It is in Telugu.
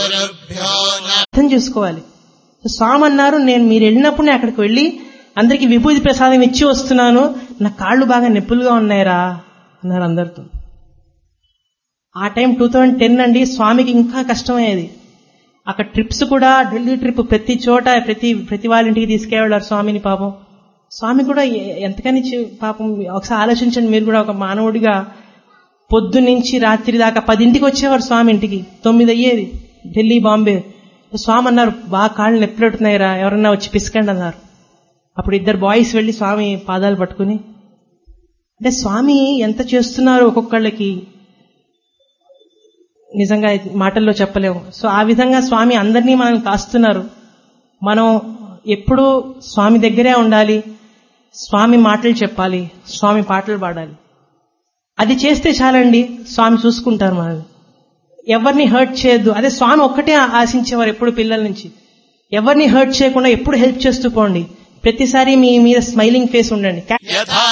గురుభ్యో నమః అర్థం చేసుకోవాలి సో స్వామి అన్నారు నేను మీరు వెళ్ళినప్పుడు నేను అక్కడికి వెళ్ళి అందరికి విభూతి ప్రసాదం ఇచ్చి వస్తున్నాను నా కాళ్ళు బాగా నొప్పులుగా ఉన్నాయిరా అన్నారు అందరితో ఆ టైం టూ థౌజండ్ టెన్ అండి స్వామికి ఇంకా కష్టమయ్యేది అక్కడ ట్రిప్స్ కూడా ఢిల్లీ ట్రిప్ ప్రతి చోట ప్రతి ప్రతి వాళ్ళ ఇంటికి తీసుకెళ్ళారు స్వామిని పాపం స్వామి కూడా ఎ- ఎంతకని చి- పాపం ఒకసారి ఆలోచించండి మీరు కూడా ఒక మానవుడిగా పొద్దు నుంచి రాత్రి దాకా పదింటికి వచ్చేవారు స్వామి ఇంటికి తొమ్మిది అయ్యేది ఢిల్లీ బాంబే స్వామి అన్నారు బాగా కాళ్ళు నొప్పిపెడుతున్నాయిరా ఎవరన్నా వచ్చి పిసకండి అన్నారు అప్పుడు ఇద్దరు బాయ్స్ వెళ్లి స్వామి పాదాలు పట్టుకుని అంటే స్వామి ఎంత చేస్తున్నారు ఒక్కొక్కళ్ళకి నిజంగా మాటల్లో చెప్పలేము సో ఆ విధంగా స్వామి అందరినీ మనం కాస్తున్నారు మనం ఎప్పుడూ స్వామి దగ్గరే ఉండాలి స్వామి మాటలు చెప్పాలి స్వామి పాటలు పాడాలి అది చేస్తే చాలండి స్వామి చూసుకుంటారు మనల్ని ఎవరిని హర్ట్ చేయొద్దు అదే స్వామి ఒక్కటే ఆశించేవారు ఎప్పుడు పిల్లల నుంచి ఎవరిని హర్ట్ చేయకుండా ఎప్పుడు హెల్ప్ చేస్తూ పోండి ప్రతిసారి మీ మీద స్మైలింగ్ ఫేస్ ఉండండి యథా